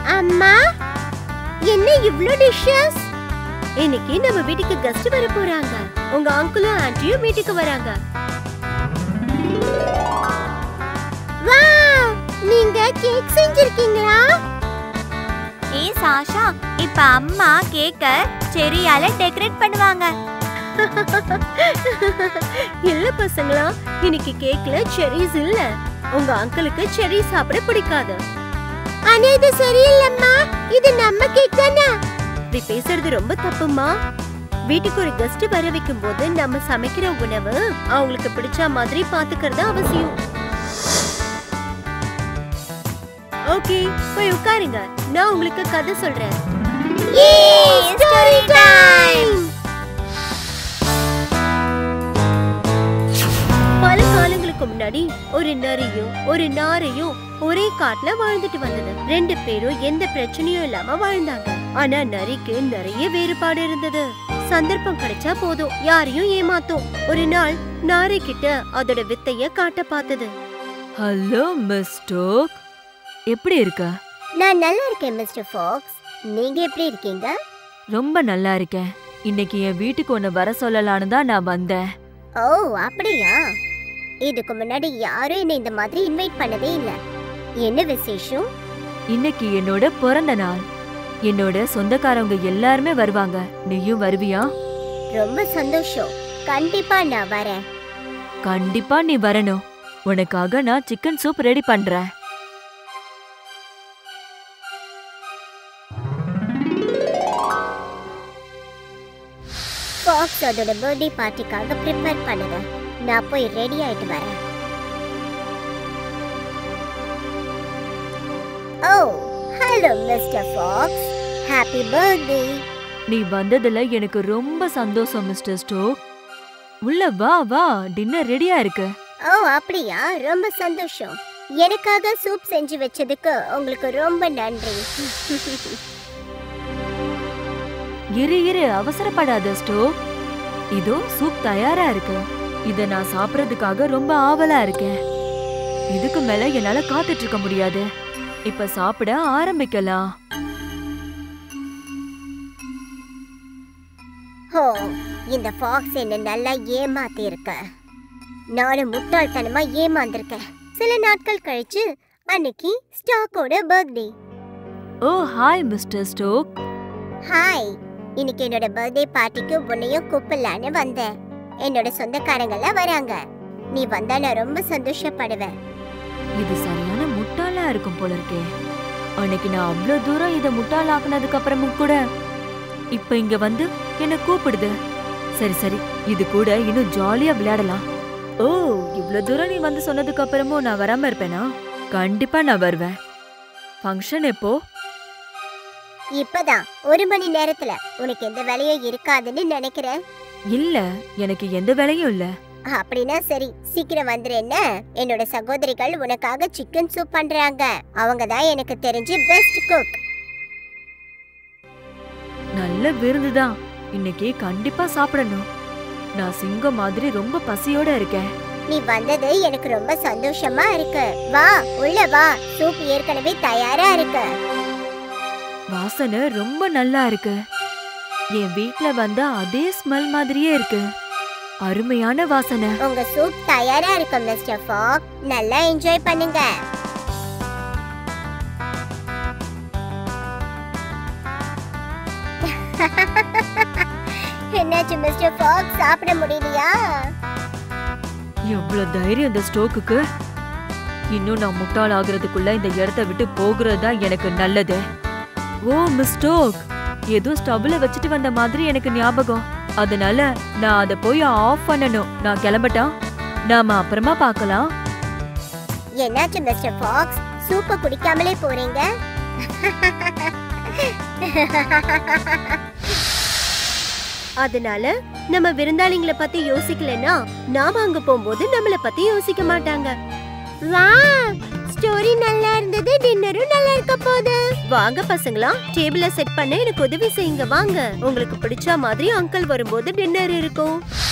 அம்மா என்ன இவ்ளோ டிஷ்ஷஸ் இன்னைக்கு நம்ம வீட்டுக்கு கெஸ்ட் வர போறாங்க உங்க அங்கிளும் ஆன்ட்டியும் வீட்டுக்கு வராங்க வாவ் நீங்க கேக் செஞ்சிருக்கீங்களா ஏ சாஷா இப்ப அம்மா கேக்க செரியால டெக்கரேட் பண்ணுவாங்க இல்ல பசங்களா இன்னைக்கு கேக்ல செரிஸ் இல்ல உங்க அங்கிளுக்கு செரி சாப்பிட பிடிக்காது ஆனா இது சரியில்லம்மா இது நம்ம கேக் தானே இப்படி பேசுறது ரொம்ப தப்புமா வீட்டுக்கு ஒரு கெஸ்ட் வர வைக்கும் போது நம்ம சமைக்கிற உணவு அவங்களுக்கு பிடிச்ச மாதிரி பாத்துக்கிறது அவசியம் ஓகே போய் உட்காருங்க நான் உங்களுக்கு கதை சொல்றேன் story time! பல காலங்களுக்கு முன்னாடி ஒரு நரியும் ஒரு நாரையும் ஒரே காட்டுல வாழ்ந்துட்டு வந்தது ரெண்டு பேரும் எந்த பிரச்சனையும் இல்லாம வாழ்ந்தாங்க ஆனா நரிக்கு நிறைய வேறுபாடு இருந்தது சந்தர்ப்பம் கிடைச்சா போதும் யாரையும் ஏமாத்தும் ஒரு நாள் நாரை கிட்ட அதோட வித்தைய காட்ட பார்த்தது ஹலோ மிஸ் டோக் எப்படி இருக்க நான் நல்லா இருக்கேன் மிஸ்டர் ஃபாக்ஸ் நீங்க எப்படி இருக்கீங்க ரொம்ப நல்லா இருக்கேன் இன்னைக்கு என் வீட்டுக்கு உன்னை வர சொல்லலான்னு தான் நான் வந்தேன் ஓ அப்படியா இதுக்கு முன்னாடி யாரும் என்ன இந்த மாதிரி இன்வைட் பண்ணதே இல்ல என்ன விசேஷம் இன்னைக்கு என்னோட பிறந்த நாள் என்னோட சொந்தக்காரவங்க எல்லாருமே வருவாங்க நீயும் வருவியா ரொம்ப சந்தோஷம் கண்டிப்பா நான் வரேன் கண்டிப்பா நீ வரணும் உனக்காக நான் சிக்கன் சூப் ரெடி பண்றேன் ஃபாக்ஸ் அதோட பர்த்டே பார்ட்டிக்காக ப்ரிப்பேர் பண்ணுது நான் போய் ரெடி ஆயிட்டு வரேன் ஓ hello mister Fox happy birthday நீ வந்ததுல எனக்கு ரொம்ப சந்தோஷம் மிஸ்டர் ஸ்டோக் உள்ள வா வா டின்னர் ரெடியா இருக்கு ஓ அப்படியா ரொம்ப சந்தோஷம் எனக்காக சூப் செஞ்சு வச்சதுக்கு உங்களுக்கு ரொம்ப நன்றி இரு இரு அவசரப்படாத ஸ்டோக் இதோ சூப் தயாரா இருக்கு இத நான் சாப்பிடறதுக்காக ரொம்ப ஆவலா இருக்கேன் இதுக்கு மேல என்னால காத்துட்டு இருக்க முடியாது இப்ப சாப்பிட ஆரம்பிக்கலாம் ஓ இந்த ஃபாக்ஸ் என்ன நல்லா ஏமாத்தி இருக்க நானும் முட்டாள்தனமா ஏமாந்திருக்கேன் சில நாட்கள் கழிச்சு அன்னைக்கு ஸ்டாக்கோட பர்த்டே ஓ ஹாய் மிஸ்டர் ஸ்டோக் ஹாய் இன்னைக்கு என்னோட பர்த்டே பார்ட்டிக்கு உன்னையும் கூப்பிடலான்னு வந்தேன் என்னோட சொந்தக்காரங்கெல்லாம் வராங்க நீ வந்தா நான் ரொம்ப சந்தோஷப்படுவேன் இது சரியான முட்டாளா இருக்கும் போல இருக்கே அன்னைக்கு நான் அவ்வளவு தூரம் இத முட்டாளாக்குனதுக்கு அப்புறமும் கூட இப்ப இங்க வந்து என்ன கூப்பிடுது சரி சரி இது கூட இன்னும் ஜாலியா விளையாடலாம் ஓ இவ்ளோ தூரம் நீ வந்து சொன்னதுக்கு அப்புறமும் நான் வராம இருப்பேனா கண்டிப்பா நான் வருவேன் ஃபங்க்ஷன் எப்போ இப்பதான் ஒரு மணி நேரத்துல உனக்கு எந்த வேலையும் இருக்காதுன்னு நினைக்கிறேன் இல்ல எனக்கு எந்த வேலையும் இல்ல அப்படின்னா சரி சீக்கிரம் வந்துரு என்ன என்னோட சகோதரிகள் உனக்காக சிக்கன் சூப் பண்றாங்க அவங்க தான் எனக்கு தெரிஞ்சு பெஸ்ட் குக் நல்ல விருந்துதான் இன்னைக்கு கண்டிப்பா சாப்பிடணும் நான் சிங்கம் மாதிரி ரொம்ப பசியோட இருக்கேன் நீ வந்தது எனக்கு ரொம்ப சந்தோஷமா இருக்கு வா உள்ள வா சூப் ஏற்கனவே தயாரா இருக்கு வாசனை ரொம்ப நல்லா இருக்கு என் வீட்ல வந்த அதே ஸ்மெல் மாதிரியே இருக்கு அருமையான வாசனை உங்க சூப் தயாரா இருக்கு மிஸ்டர் ஃபாக் நல்லா என்ஜாய் பண்ணுங்க என்னாச்சு மிஸ்டர் ஃபாக் சாப்பிட முடியலையா எவ்வளவு தைரியம் இந்த ஸ்டோக்குக்கு இன்னும் நான் முட்டாள் ஆகுறதுக்குள்ள இந்த இடத்த விட்டு போகிறது தான் எனக்கு நல்லது ஓ மிஸ் ஸ்டோக் ஏதோ ஸ்டவ்ல வச்சுட்டு வந்த மாதிரி எனக்கு ஞாபகம் அதனால நான் அதை போய் ஆஃப் பண்ணணும் நான் கிளம்பட்டா நாம அப்புறமா பார்க்கலாம் என்னாச்சு மிஸ்டர் ஃபாக்ஸ் சூப்பை குடிக்காமலே போறீங்க அதனால நம்ம விருந்தாளிங்களை பத்தி யோசிக்கலனா நாம அங்க போகும்போது நம்மள பத்தி யோசிக்க மாட்டாங்க வா ஸ்டோரி நல்லா இருந்தது டின்னரும் நல்லா இருக்க போகுது வாங்க பசங்களா டேபிள செட் பண்ண எனக்கு உதவி செய்யுங்க வாங்க உங்களுக்கு பிடிச்ச மாதிரி அங்கிள் வரும்போது டின்னர் இருக்கும்